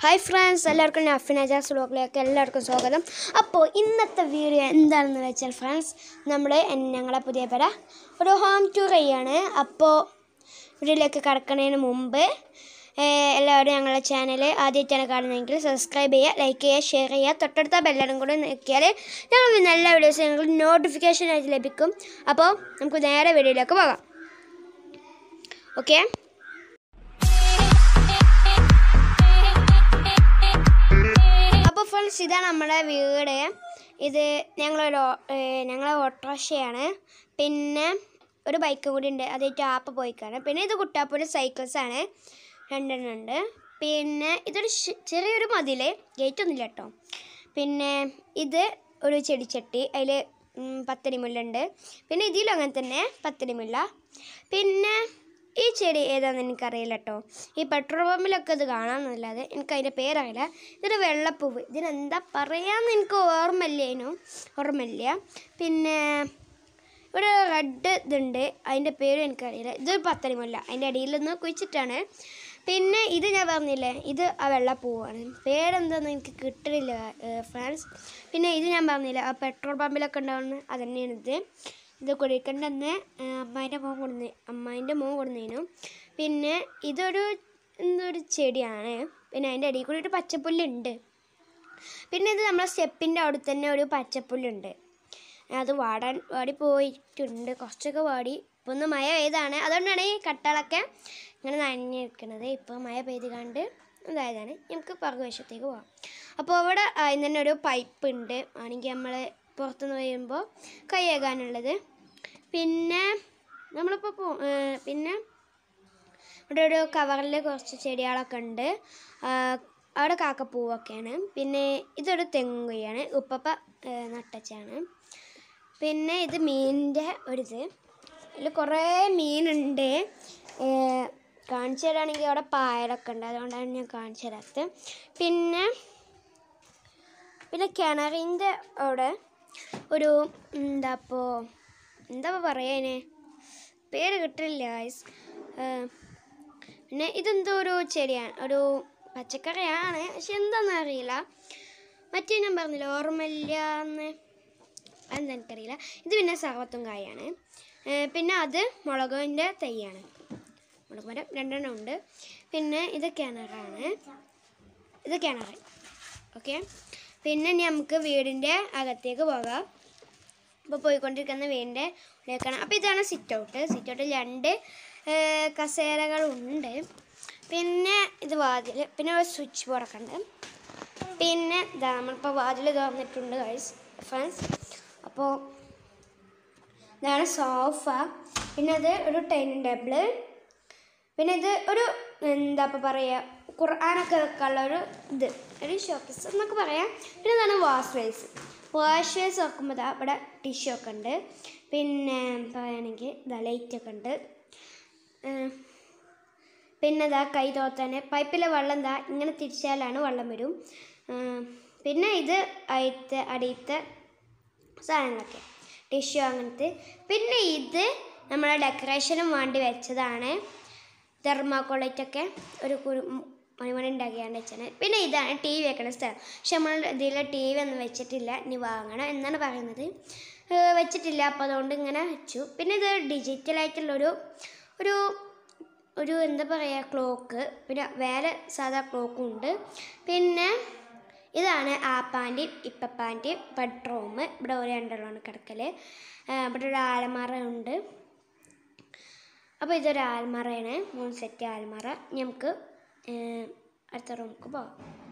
Hi friends എല്ലാവർക്കും നഫിനജാസ് വ്ലോഗിലേക്ക് എല്ലാവർക്കും സ്വാഗതം അപ്പോൾ ഇന്നത്തെ വീഡിയോ എന്താണെന്ന് വെച്ചാൽ ഫ്രണ്ട്സ് നമ്മൾ ഞങ്ങളെ പുതിയ പേര ഒരു ഹോം ടൂർ ചെയ്യാണ് അപ്പോൾ വീഡിയോയിലേക്ക് കടക്കുന്നതിന് മുമ്പ് ഏഹ്, എല്ലാവരും ഞങ്ങളുടെ ചാനൽ ആദ്യമായിട്ടാണ് കാണുന്നതെങ്കിൽ സബ്സ്ക്രൈബ് ചെയ്യുക ലൈക്ക് ചെയ്യുക ഷെയർ ചെയ്യുക തൊട്ടടുത്ത ബെല്ലടും കൂടെ നോക്കിയാൽ ഞങ്ങൾ നല്ല വീഡിയോസ് ഞങ്ങൾക്ക് നോട്ടിഫിക്കേഷൻ ആയിട്ട് ലഭിക്കും അപ്പോൾ നമുക്ക് നേരെ വീഡിയോയിലേക്ക് പോകാം ഓക്കെ അപ്പോൾ ഫ്രണ്ട്സ് ഇതാണ് നമ്മുടെ വീട് ഇത് ഞങ്ങളൊരു ഓ- ഏഹ് ഞങ്ങളെ ഓട്ടോറിക്ഷയാണ് പിന്നെ ഒരു ബൈക്ക് കൂടി ഉണ്ട് അതായിട്ട് ആപ്പ് പോയിക്കാണ് പിന്നെ ഇത് കുട്ടാപ്പൂര് സൈക്കിൾസ് ആണ് രണ്ടെണ്ണം ഉണ്ട് പിന്നെ ഇതൊരു ഷ്- ചെറിയൊരു മതിൽ ഗേറ്റ് ഒന്നുമില്ല കേട്ടോ പിന്നെ ഇത് ഒരു ചെടിച്ചട്ടി അതിൽ പത്തടിമുല്ലുണ്ട് പിന്നെ ഇതിലും അങ്ങനെ തന്നെ പത്തടിമുല്ല പിന്നെ ഈ ചെടി ഏതാണെന്ന് എനിക്കറിയില്ല കേട്ടോ ഈ പെട്രോൾ പമ്പിലൊക്കെ ഇത് കാണാമെന്നല്ലാതെ എനിക്ക് അതിൻ്റെ പേരറിയില്ല ഇതൊരു വെള്ളപ്പൂവ് ഇതിനെന്താ പറയാന്ന് എനിക്ക് ഓർമ്മയില്ലേനു ഓർമ്മയില്ല പിന്നെ ഇവിടെ റെഡ് ഇതുണ്ട് അതിൻ്റെ പേരും എനിക്കറിയില്ല ഇതൊരു പത്തരിമുല്ല അതിൻ്റെ അടിയിൽ നിന്ന് കുഴിച്ചിട്ടാണ് പിന്നെ ഇത് ഞാൻ പറഞ്ഞില്ലേ ഇത് ആ വെള്ളപ്പൂവാണ് പേരെന്താന്ന് എനിക്ക് കിട്ടണില്ല ഫ്രണ്ട്സ് പിന്നെ ഇത് ഞാൻ പറഞ്ഞില്ല ആ പെട്രോൾ പമ്പിലൊക്കെ ഉണ്ടാവുന്ന അത് തന്നെയാണ് ഇത് ഇത് കുഴിക്കണ്ടെന്ന് അമ്മായിൻ്റെ മോൻ കൊടുന്ന് അമ്മായിൻ്റെ മോൻ കൊടുന്നതിനു പിന്നെ ഇതൊരു എന്തൊരു ചെടിയാണ് പിന്നെ അതിൻ്റെ അടിയിൽ കൂടി ഒരു പച്ചപ്പുല്ലുണ്ട് പിന്നെ ഇത് നമ്മളെ സ്റ്റെപ്പിൻ്റെ അവിടെ തന്നെ ഒരു പച്ചപ്പുല്ലുണ്ട് അത് വാടാൻ വാടി പോയിട്ടുണ്ട് കുറച്ചൊക്കെ വാടി ഇപ്പോൾ ഒന്ന് മഴ പെയ്താണ് അതുകൊണ്ടാണ് ഈ കട്ടകളൊക്കെ ഇങ്ങനെ നനഞ്ഞിരിക്കുന്നത് ഇപ്പോൾ മഴ പെയ്ത് കണ്ട് ഇതായതാണ് നമുക്ക് പുറകുവശത്തേക്ക് പോകാം അപ്പോൾ അവിടെ അതിന് തന്നെ ഒരു പൈപ്പ് ഉണ്ട് ആണെങ്കിൽ നമ്മൾ പുറത്തുനിന്ന് വരുമ്പോൾ കൈ കഴുകാനുള്ളത് പിന്നെ നമ്മളിപ്പോൾ പോ ഏർ പിന്നെ ഇവിടെ ഒരു കവറിൽ കുറച്ച് ചെടികളൊക്കെ ഉണ്ട് ആ, അവിടെ കാക്കപ്പൂവൊക്കെയാണ് പിന്നെ ഇതൊരു തെങ്ങുകയാണ് ഉപ്പപ്പ ഏർ നട്ടച്ചാണ് പിന്നെ ഇത് മീനിൻ്റെ ഒരിത് ഇതിൽ കുറേ മീനുണ്ട് ഏർ കാണിച്ചു തരാണെങ്കിൽ അവിടെ പായലൊക്കെ ഉണ്ട് അതുകൊണ്ടാണ് ഞാൻ കാണിച്ചു തരാത്തത് പിന്നെ പിന്നെ കിണറിൻ്റെ അവിടെ ഒരു എന്താ ഇപ്പോൾ എന്താ പറയാന് പേര് കിട്ടില്ല guys. ഏർ പിന്നെ ഇതെന്തോ ഒരു ചെടിയാണ് ഒരു പച്ചക്കറിയാണ് പക്ഷെ എന്താണെന്ന് അറിയില്ല മറ്റേ ഞാൻ പറഞ്ഞില്ല ഓർമ്മയില്ല എന്ന് അതെന്താ എനിക്കറിയില്ല ഇത് പിന്നെ സർവത്തും കായാണ് ഏർ പിന്നെ അത് മുളകിൻ്റെ തൈയാണ് മുളക് മരം രണ്ടെണ്ണം ഉണ്ട് പിന്നെ ഇത് കിണറാണ് ഇത് കിണർ ഓക്കെ പിന്നെ ഇനി നമുക്ക് വീടിൻ്റെ അകത്തേക്ക് പോകാം ഇപ്പോൾ പോയിക്കൊണ്ടിരിക്കുന്ന വീടിൻ്റെ ഉള്ളിലേക്കാണ് അപ്പോൾ ഇതാണ് സിറ്റ് ഔട്ട് സിറ്റ് ഔട്ടിൽ രണ്ട് ഏർ, കസേരകളുണ്ട് പിന്നെ ഇത് വാതിൽ പിന്നെ ഒരു സ്വിച്ച് ബോർഡൊക്കെ ഉണ്ട് പിന്നെ ഇതാ നമ്മളിപ്പോൾ വാതിൽ തുറന്നിട്ടുണ്ട് ഗൈസ് ഫ്രണ്ട്സ് അപ്പോൾ ഇതാണ് സോഫ പിന്നെ അത് ഒരു ഡൈനിങ് ടേബിള് പിന്നെ ഇത് ഒരു എന്താ ഇപ്പോൾ പറയുക ഖുർആാനൊക്കെ വെക്കാനുള്ള ഒരു ഇത് ഒരു ഷോക്കേസ് എന്നൊക്കെ പറയാം പിന്നെ ഇതാണ് വാഷ് ബേസ് വാഷ് ബേസ് നോക്കുമ്പോൾ ദാ ഇവിടെ ടിഷ്യൂ ഒക്കെ ഉണ്ട് പിന്നെ പറയുകയാണെങ്കിൽ ഇതാ ലൈറ്റ് ഒക്കെ ഉണ്ട് ഏർ പിന്നെ ഇതാ കൈ തോത്താൻ പൈപ്പിലെ വെള്ളം എന്താ ഇങ്ങനെ തിരിച്ചാലാണ് വെള്ളം വരും ഏർ പിന്നെ ഇത് അയത്തെ അടിയത്തെ സാധനങ്ങളൊക്കെ ടിഷ്യൂ അങ്ങനത്തെ പിന്നെ ഇത് നമ്മളെ ഡെക്കറേഷനും വേണ്ടി വെച്ചതാണ് തെർമാക്കോളേറ്റൊക്കെ ഒരു കുരു മണിമണി ഉണ്ടാക്കിയാണ് വെച്ചത് പിന്നെ ഇതാണ് ടി വി വെക്കണ സ്ഥലം പക്ഷെ നമ്മൾ ഇതിൽ ടി വി ഒന്നും വെച്ചിട്ടില്ല ഇനി വാങ്ങണം എന്നാണ് പറയുന്നത് ഏർ വെച്ചിട്ടില്ല അപ്പോൾ അതുകൊണ്ട് ഇങ്ങനെ വെച്ചു പിന്നെ ഇത് ഡിജിറ്റലായിട്ടുള്ളൊരു ഒരു ഒരു എന്താ പറയുക ക്ലോക്ക് പിന്നെ വേറെ സാധാ ക്ലോക്കും ഉണ്ട് പിന്നെ ഇതാണ് ആപ്പാൻ്റെയും ഇപ്പപ്പാൻ്റെയും ബെഡ്റൂം ഇവിടെ ഒരു രണ്ടെണ്ണമാണ് കിടക്കൽ ഇവിടെ ഒരു ആലമറ ഉണ്ട് അപ്പോൾ ഇതൊരു ആൽമറയാണ് മൂന്ന് സെറ്റ് ആൽമറ ഇനി നമുക്ക് ഏർ, അടുത്ത റൂമിലേക്ക് പോകാം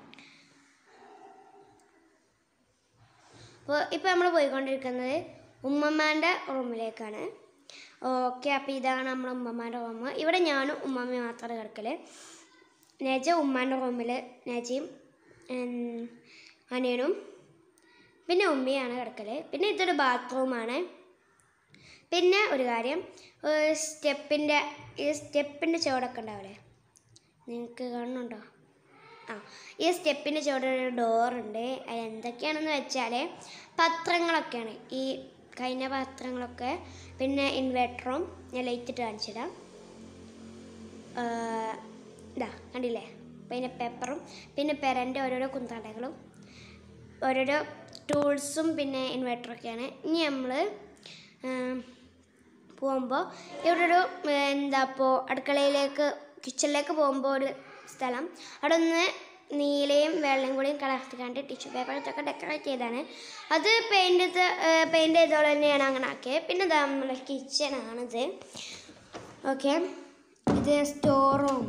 അപ്പോൾ ഇപ്പോൾ നമ്മൾ പോയിക്കൊണ്ടിരിക്കുന്നത് ഉമ്മമ്മേൻ്റെ റൂമിലേക്കാണ് ഓക്കെ അപ്പോൾ ഇതാണ് നമ്മുടെ ഉമ്മമ്മേൻ്റെ റൂം ഇവിടെ ഞാനും ഉമ്മമ്മയും മാത്രമേ കിടക്കല് നേജ ഉമ്മാൻ്റെ റൂമിൽ നേജയും ഉം, അനിയനും പിന്നെ ഉമ്മയാണ് കിടക്കല് പിന്നെ ഇതൊരു ബാത്റൂമാണ് പിന്നെ ഒരു കാര്യം സ്റ്റെപ്പിൻ്റെ ഈ സ്റ്റെപ്പിൻ്റെ ചുവടൊക്കെ ഉണ്ടാവില്ലേ നിങ്ങൾക്ക് കാണുന്നുണ്ടോ ആ ഈ സ്റ്റെപ്പിൻ്റെ ചുവടെ ഒരു ഡോറുണ്ട് അത് എന്തൊക്കെയാണെന്ന് വെച്ചാൽ പത്രങ്ങളൊക്കെയാണ് ഈ കഴിഞ്ഞ പത്രങ്ങളൊക്കെ പിന്നെ ഇൻവെർട്ടറും ഞാൻ ലൈറ്റ് ഇട്ട് കാണിച്ചു തരാം ആ, ഇതാ കണ്ടില്ലേ പിന്നെ പേപ്പറും പിന്നെ പെരൻ്റെ ഓരോരോ കുന്താടകളും ഓരോരോ ടൂൾസും പിന്നെ ഇൻവെർട്ടറൊക്കെയാണ് ഇനി നമ്മൾ പോകുമ്പോൾ ഇവിടെ ഒരു എന്താ ഇപ്പോൾ അടുക്കളയിലേക്ക് കിച്ചണിലേക്ക് പോകുമ്പോൾ ഒരു സ്ഥലം അവിടെ ഒന്ന് നീലയും വെള്ളയും കൂടിയും കളർത്തിക്കാണ്ട് ടിഷ്യൂ പേപ്പർ ഇതൊക്കെ ഡെക്കറേറ്റ് ചെയ്താണ് അത് പെയിൻറ് പെയിൻറ് ചെയ്തോളം തന്നെയാണ് അങ്ങനെ ആക്കിയത് പിന്നെ ഇതാ നമ്മുടെ കിച്ചണാണിത് ഓക്കെ ഇത് സ്റ്റോർ റൂം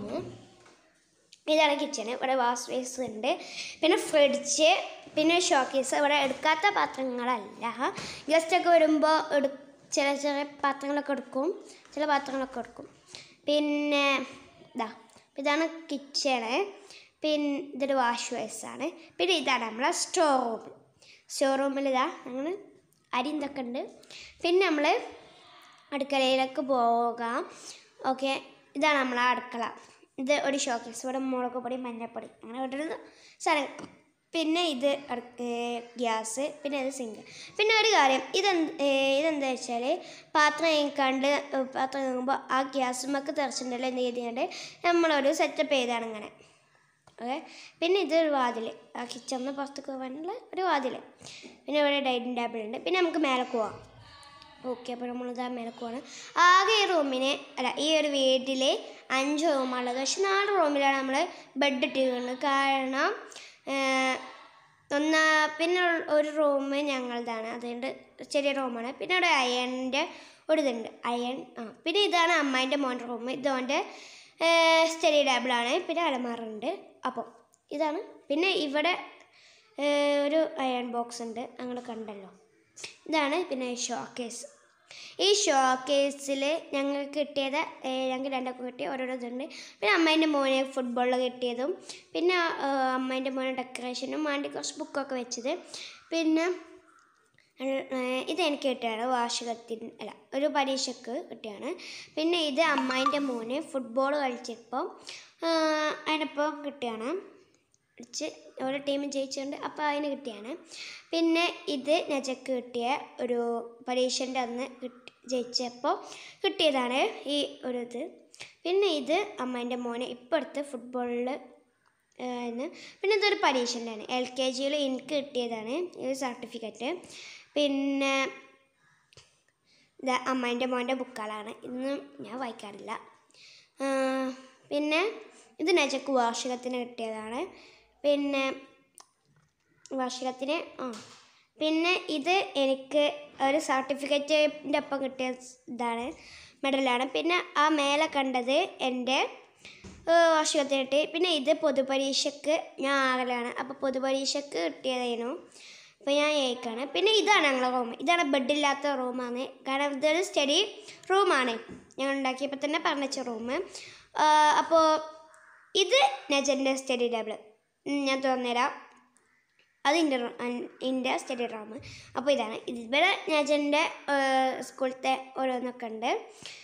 ഇതാണ് കിച്ചണ് ഇവിടെ വാഷ് ബേസ് ഉണ്ട് പിന്നെ ഫ്രിഡ്ജ് പിന്നെ ഷോക്കേസ് ഇവിടെ എടുക്കാത്ത പാത്രങ്ങളല്ല ഗസ്റ്റൊക്കെ വരുമ്പോൾ എടു ചില ചെറിയ പാത്രങ്ങളൊക്കെ എടുക്കും ചില പാത്രങ്ങളൊക്കെ എടുക്കും പിന്നെ ഇതാ ഇതാണ് കിച്ചണ് പിന്നെ ഇതൊരു വാഷ് ബേസാണ് പിന്നെ ഇതാണ് നമ്മളെ സ്റ്റോർ റൂം സ്റ്റോർ റൂമിൽ ഇതാ ഞങ്ങൾ അരി ഇതൊക്കെ ഉണ്ട് പിന്നെ നമ്മൾ അടുക്കളയിലേക്ക് പോകാം ഓക്കെ ഇതാണ് നമ്മളെ അടുക്കള ഇത് ഒരു ഷോക്കേസ് ഇവിടെ മുളക് പൊടി മഞ്ഞൾപ്പൊടി അങ്ങനെ ഒരു സാധനം പിന്നെ ഇത് ഗ്യാസ് പിന്നെ ഇത് സിങ്ക് പിന്നെ ഒരു കാര്യം ഇതെന്ത് ഇതെന്താ വെച്ചാൽ പാത്രം കഴിക്കാണ്ട് പാത്രം കഴിക്കുമ്പോൾ ആ ഗ്യാസുമൊക്കെ തെറിച്ചിട്ടുണ്ടല്ലോ എന്ന് ചെയ്തുകൊണ്ട് നമ്മളൊരു സെറ്റപ്പ് ചെയ്താണ് ഇങ്ങനെ ഓക്കെ പിന്നെ ഇത് ഒരു വാതിൽ ആ കിച്ചണിന് പുറത്തേക്ക് പോകാനുള്ള ഒരു വാതിൽ പിന്നെ ഇവിടെ ഡൈനിങ് ടേബിൾ ഉണ്ട് പിന്നെ നമുക്ക് മേലെ പോവാം ഓക്കെ അപ്പോൾ നമ്മളിതാ മേലെ പോവാണ് ആകെ ഈ റൂമിന് അല്ല ഈ ഒരു വീട്ടിൽ അഞ്ച് റൂമാണുള്ളത് പക്ഷെ നാല് റൂമിലാണ് നമ്മൾ ബെഡ് ഇട്ടിരിക്കുന്നത് കാരണം ഏഹ്, ഒന്നാ പിന്നെ ഉൾ- ഒരു റൂം ഞങ്ങളതാണ് അതുകൊണ്ട് ചെറിയ റൂമാണ് പിന്നെ അവിടെ അയണിൻ്റെ ഒരു ഇതുണ്ട് അയൺ ആ പിന്നെ ഇതാണ് അമ്മേൻ്റെ മോൻ്റെ റൂം ഇതുകൊണ്ട് സ്റ്റഡി ടേബിളാണ് പിന്നെ അലമാറുണ്ട് അപ്പോൾ ഇതാണ് പിന്നെ ഇവിടെ ഏഹ്, ഒരു അയൺ ബോക്സ് ഉണ്ട് ഞങ്ങൾ കണ്ടല്ലോ ഇതാണ് പിന്നെ ഷോക്കേസ് ഈ ഷോക്കേസിൽ ഞങ്ങൾക്ക് കിട്ടിയത് ഏഹ്, ഞങ്ങൾക്ക് രണ്ടൊക്കെ കിട്ടിയ ഓരോരോ ഇതുണ്ട് പിന്നെ അമ്മേൻ്റെ മോനെ ഫുട്ബോളിൽ കിട്ടിയതും പിന്നെ ഏഹ്, അമ്മേൻ്റെ മോനെ ഡെക്കറേഷനും വേണ്ടി കുറച്ച് ബുക്കൊക്കെ വെച്ചത് പിന്നെ ഏഹ്, ഇത് എനിക്ക് കിട്ടിയാണ് വാർഷികത്തിന് അല്ല ഒരു പരീക്ഷയ്ക്ക് കിട്ടിയാണ് പിന്നെ ഇത് അമ്മായിൻ്റെ മോന് ഫുട്ബോൾ കളിച്ചപ്പോൾ അതിനൊപ്പം കിട്ടിയാണ് കളിച്ച് ഓരോ ടീം ജയിച്ചിട്ടുണ്ട് അപ്പോൾ അതിന് കിട്ടിയാണ് പിന്നെ ഇത് നജക്ക് കിട്ടിയ ഒരു പരീക്ഷൻ്റെ അന്ന് കിട്ടി ജയിച്ചപ്പോൾ കിട്ടിയതാണ് ഈ ഒരു ഇത് പിന്നെ ഇത് അമ്മേൻ്റെ മോനെ ഇപ്പോൾ അടുത്ത് ഫുട്ബോളിൽ പിന്നെ ഇതൊരു പരീക്ഷൻ്റെയാണ് എൽ കെ ജിയിൽ എനിക്ക് കിട്ടിയതാണ് ഈ സർട്ടിഫിക്കറ്റ് പിന്നെ ഇത് അമ്മേൻ്റെ മോൻ്റെ ബുക്കുകളാണ് ഇന്നും ഞാൻ വായിക്കാറില്ല ആ, പിന്നെ ഇത് നജക്ക് വാർഷികത്തിന് കിട്ടിയതാണ് പിന്നെ വാർഷികത്തിന് ആ പിന്നെ ഇത് എനിക്ക് ഒരു സർട്ടിഫിക്കറ്റിൻ്റെ ഒപ്പം കിട്ടിയ ഇതാണ് മെഡലാണ് പിന്നെ ആ മേലെ കണ്ടത് എൻ്റെ ഏഹ്, വാർഷികത്തിന് കിട്ടി പിന്നെ ഇത് പൊതുപരീക്ഷയ്ക്ക് ഞാൻ ആകലാണ് അപ്പോൾ പൊതുപരീക്ഷയ്ക്ക് കിട്ടിയതായിരുന്നു അപ്പോൾ ഞാൻ ഏക്കാണ് പിന്നെ ഇതാണ് ഞങ്ങളെ റൂം ഇതാണ് ബെഡില്ലാത്ത റൂമാണ് കാരണം ഇതൊരു സ്റ്റഡി റൂമാണ് ഞങ്ങൾ ഉണ്ടാക്കിയപ്പോൾ തന്നെ പറഞ്ഞ റൂം അപ്പോൾ ഇത് നജൻ്റെ സ്റ്റഡി ടേബിൾ ഞാൻ തുറന്നുതരാം അത് ഇൻ്റെ ഇൻ്റെ സ്റ്റഡി റൂം അപ്പോൾ ഇതാണ് ഇവിടെ നജൻ്റെ സ്കൂളത്തെ ഓരോന്നൊക്കെ ഉണ്ട്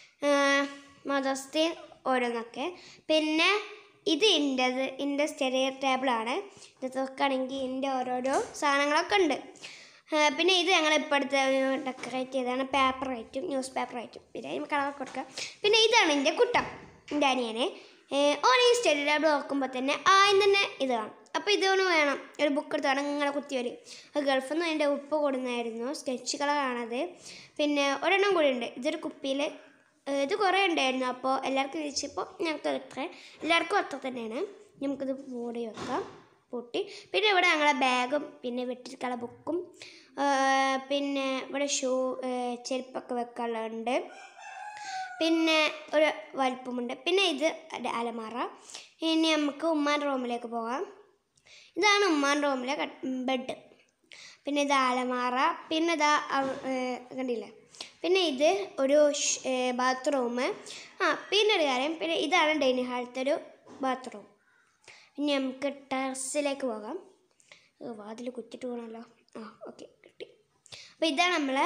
മദർസ്ഥ ഓരോന്നൊക്കെ പിന്നെ ഇത് ഇൻ്റെത് ഇൻ്റെ സ്റ്റഡി ടേബിളാണ് ഇത് തുറക്കുകയാണെങ്കിൽ ഇതിൻ്റെ ഓരോരോ സാധനങ്ങളൊക്കെ ഉണ്ട് ആ, പിന്നെ ഇത് ഞങ്ങൾ ഇപ്പോഴത്തെ ഡെക്കറേറ്റ് ചെയ്തതാണ് പേപ്പർ ആയിട്ടും ന്യൂസ് പേപ്പർ ആയിട്ടും പിന്നെ അതിന് കളർ കൊടുക്കുക പിന്നെ ഇതാണ് എൻ്റെ കുട്ടം എൻ്റെ അനിയനെ ഓൺ ഈ സ്റ്റഡി ടേബിൾ നോക്കുമ്പോൾ തന്നെ ആദ്യം തന്നെ ഇത് കാണും അപ്പോൾ ഇതൊന്ന് വേണം ഒരു ബുക്ക് എടുത്താണ് ഇങ്ങനെ കുത്തി വരും അത് ഗൾഫിൽ നിന്ന് അതിൻ്റെ ഉപ്പ് കൊടുന്നായിരുന്നു സ്കെച്ച് കളറാണത് പിന്നെ ഒരെണ്ണം കൂടി ഉണ്ട് ഇതൊരു കുപ്പിയിൽ ഇത് കുറേ ഉണ്ടായിരുന്നു അപ്പോൾ എല്ലാവർക്കും ചോദിച്ചപ്പോൾ ഞങ്ങൾക്ക് അത്ര എല്ലാവർക്കും അത്ര തന്നെയാണ് നമുക്കിത് മൂടി വെക്കാം പൊട്ടി പിന്നെ ഇവിടെ ഞങ്ങളെ ബാഗും പിന്നെ വെട്ടിരിക്കാനുള്ള ബുക്കും ആ, പിന്നെ ഇവിടെ ഷൂ ആ, ചെരുപ്പൊക്കെ വെക്കാനുണ്ട് പിന്നെ ഒരു വലിപ്പമുണ്ട് പിന്നെ ഇത് ഒരു അലമാറ ഇനി നമുക്ക് ഉമ്മാൻ റൂമിലേക്ക് പോകാം ഇതാണ് ഉമ്മാൻ റൂമിലെ ബെഡ് പിന്നെ ഇത് അലമാറ പിന്നെ ഇതാ അവ- ഏ, കണ്ടില്ലേ പിന്നെ ഇത് ഒരു ബാത്റൂം ആ പിന്നെ ഒരു കാര്യം പിന്നെ ഇതാണ് ഡൈനിങ് ഹാളത്തെ ഒരു ബാത്റൂം ഇനി നമുക്ക് ടെറസിലേക്ക് പോകാം ഓ, വാതിൽ കുത്തിട്ട് പോകണമല്ലോ ആ ഓക്കെ കിട്ടി അപ്പോൾ ഇതാണ് നമ്മളെ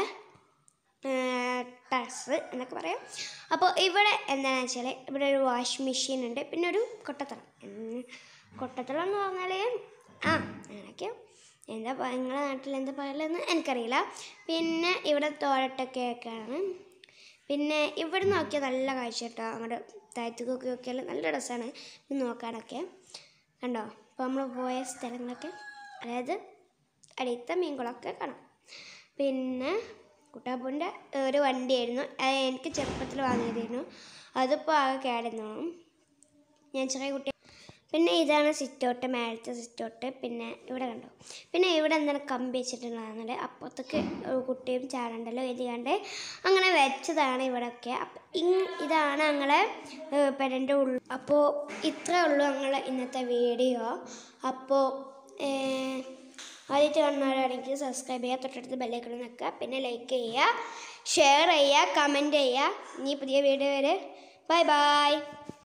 ടെറസ് എന്നൊക്കെ പറയാം അപ്പോൾ ഇവിടെ എന്താണെന്ന് വെച്ചാൽ ഇവിടെ ഒരു വാഷിംഗ് മെഷീൻ ഉണ്ട് പിന്നെ ഒരു കൊട്ടത്തളം ഉം, കൊട്ടത്തളം എന്ന് പറഞ്ഞാൽ ആ അങ്ങനെയൊക്കെ എന്താ പ- നിങ്ങളുടെ നാട്ടിൽ എന്താ പറയലെന്ന് എനിക്കറിയില്ല പിന്നെ ഇവിടെ തോരട്ടൊക്കെ ഒക്കെയാണ് പിന്നെ ഇവിടെ നോക്കിയാൽ നല്ല കാഴ്ച കേട്ടോ അങ്ങോട്ട് താഴത്തേക്കൊക്കെ നോക്കിയാൽ നല്ല രസമാണ് ഇത് നോക്കാനൊക്കെ കണ്ടോ അപ്പോൾ നമ്മൾ പോയ സ്ഥലങ്ങളൊക്കെ അതായത് അടിയത്തെ മീൻകുളമൊക്കെ കാണാം പിന്നെ കുട്ടാപ്പൂൻ്റെ ഒരു വണ്ടിയായിരുന്നു അത് എനിക്ക് ചെറുപ്പത്തിൽ വാങ്ങിയതായിരുന്നു അതിപ്പോൾ ആകെ കേടുന്നു ഞാൻ ചെറിയ കുട്ടി പിന്നെ ഇതാണ് സിറ്റൗട്ട് മേലത്തെ സിറ്റൗട്ട് പിന്നെ ഇവിടെ കണ്ടോ പിന്നെ ഇവിടെ എന്താണ് കമ്പി വെച്ചിട്ടുള്ളതാണ് അപ്പുറത്തേക്ക് ഒരു കുട്ടിയും ചാടണ്ടല്ലോ എഴുതിയാണ്ട് അങ്ങനെ വെച്ചതാണ് ഇവിടെയൊക്കെ അപ്പം ഇങ് ഇതാണ് ഞങ്ങളെ പെരൻ്റെ ഉള്ളിൽ അപ്പോൾ ഇത്രേ ഉള്ളൂ ഞങ്ങളെ ഇന്നത്തെ വീഡിയോ അപ്പോൾ ആദ്യമായിട്ട് കാണുന്നവരാണെങ്കിൽ സബ്സ്ക്രൈബ് ചെയ്യുക തൊട്ടടുത്ത് ബെല്ലൈക്കൺ നിൽക്കുക പിന്നെ ലൈക്ക് ചെയ്യുക ഷെയർ ചെയ്യുക കമൻറ്റ് ചെയ്യുക ഇനി പുതിയ വീഡിയോ വരെ ബൈ ബൈ